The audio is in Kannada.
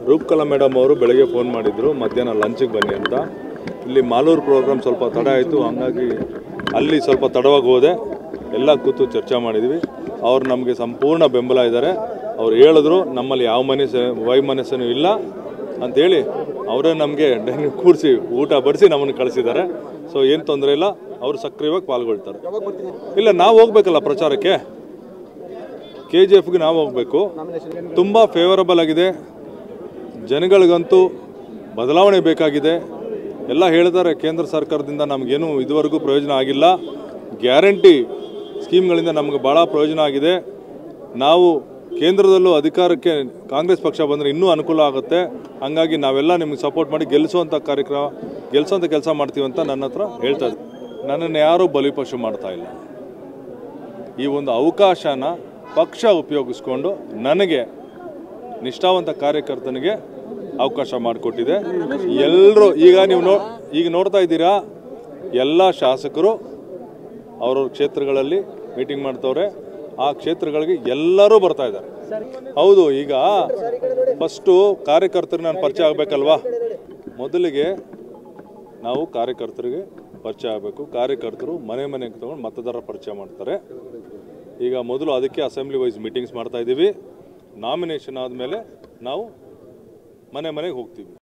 ರೂಪಕಲಾ ಮೇಡಮ್ ಅವರು ಬೆಳಗ್ಗೆ ಫೋನ್ ಮಾಡಿದ್ರು ಮಧ್ಯಾಹ್ನ ಲಂಚಿಗೆ ಬನ್ನಿ ಅಂತ ಇಲ್ಲಿ ಮಾಲೂರು ಪ್ರೋಗ್ರಾಮ್ ಸ್ವಲ್ಪ ತಡ ಆಯಿತು ಹಂಗಾಗಿ ಅಲ್ಲಿ ಸ್ವಲ್ಪ ತಡವಾಗಿ ಹೋದೆ ಎಲ್ಲ ಕೂತು ಚರ್ಚೆ ಮಾಡಿದ್ವಿ ಅವ್ರು ನಮಗೆ ಸಂಪೂರ್ಣ ಬೆಂಬಲ ಇದ್ದಾರೆ ಅವ್ರು ಹೇಳಿದ್ರು ನಮ್ಮಲ್ಲಿ ಯಾವ ಮನಸ್ಸು ವೈಮನಸ್ಸನ್ನು ಇಲ್ಲ ಅಂತೇಳಿ ಅವರೇ ನಮಗೆ ಕೂರಿಸಿ ಊಟ ಬಡಿಸಿ ನಮ್ಮನ್ನು ಕಳಿಸಿದ್ದಾರೆ ಸೊ ಏನು ತೊಂದರೆ ಇಲ್ಲ ಅವರು ಸಕ್ರಿಯವಾಗಿ ಪಾಲ್ಗೊಳ್ತಾರೆ ಇಲ್ಲ ನಾವು ಹೋಗ್ಬೇಕಲ್ಲ ಪ್ರಚಾರಕ್ಕೆ ಕೆ ಜಿ ಎಫ್ಗೆ ನಾವು ಹೋಗಬೇಕು ತುಂಬ ಫೇವರಬಲ್ ಆಗಿದೆ ಜನಗಳಿಗಂತೂ ಬದಲಾವಣೆ ಬೇಕಾಗಿದೆ ಎಲ್ಲ ಹೇಳ್ತಾರೆ ಕೇಂದ್ರ ಸರ್ಕಾರದಿಂದ ನಮಗೇನು ಇದುವರೆಗೂ ಪ್ರಯೋಜನ ಆಗಿಲ್ಲ ಗ್ಯಾರಂಟಿ ಸ್ಕೀಮ್ಗಳಿಂದ ನಮಗೆ ಭಾಳ ಪ್ರಯೋಜನ ಆಗಿದೆ ನಾವು ಕೇಂದ್ರದಲ್ಲೂ ಅಧಿಕಾರಕ್ಕೆ ಕಾಂಗ್ರೆಸ್ ಪಕ್ಷ ಬಂದರೆ ಇನ್ನೂ ಅನುಕೂಲ ಆಗುತ್ತೆ ಹಂಗಾಗಿ ನಾವೆಲ್ಲ ನಿಮಗೆ ಸಪೋರ್ಟ್ ಮಾಡಿ ಗೆಲ್ಲಿಸುವಂಥ ಕಾರ್ಯಕ್ರಮ ಗೆಲ್ಲಿಸುವಂಥ ಕೆಲಸ ಮಾಡ್ತೀವಿ ಅಂತ ನನ್ನ ಹತ್ರ ಹೇಳ್ತಾ ಇದ್ದಾರೆ ನನ್ನನ್ನು ಯಾರೂ ಬಲಿಪಶು ಮಾಡ್ತಾ ಇಲ್ಲ ಈ ಒಂದು ಅವಕಾಶನ ಪಕ್ಷ ಉಪಯೋಗಿಸ್ಕೊಂಡು ನನಗೆ ನಿಷ್ಠಾವಂತ ಕಾರ್ಯಕರ್ತನಿಗೆ ಅವಕಾಶ ಮಾಡಿಕೊಟ್ಟಿದೆ ಎಲ್ಲರೂ ಈಗ ನೀವು ನೋ ಈಗ ನೋಡ್ತಾ ಇದ್ದೀರಾ ಎಲ್ಲ ಶಾಸಕರು ಅವ್ರವ್ರ ಕ್ಷೇತ್ರಗಳಲ್ಲಿ ಮೀಟಿಂಗ್ ಮಾಡ್ತವ್ರೆ ಆ ಕ್ಷೇತ್ರಗಳಿಗೆ ಎಲ್ಲರೂ ಬರ್ತಾ ಇದ್ದಾರೆ ಹೌದು ಈಗ ಫಸ್ಟು ಕಾರ್ಯಕರ್ತರಿಗೆ ನಾನು ಪರಿಚಯ ಆಗಬೇಕಲ್ವಾ ಮೊದಲಿಗೆ ನಾವು ಕಾರ್ಯಕರ್ತರಿಗೆ ಪರಿಚಯ ಆಗಬೇಕು ಕಾರ್ಯಕರ್ತರು ಮನೆ ಮನೆಗೆ ತಗೊಂಡು ಮತದಾರರ ಪರಿಚಯ ಮಾಡ್ತಾರೆ ಈಗ ಮೊದಲು ಅದಕ್ಕೆ ಅಸೆಂಬ್ಲಿ ವೈಸ್ ಮೀಟಿಂಗ್ಸ್ ಮಾಡ್ತಾ ಇದ್ದೀವಿ ನಾಮಿನೇಷನ್ ಆದಮೇಲೆ ನಾವು ಮನೆ ಮನೆಗೆ ಹೋಗ್ತೀವಿ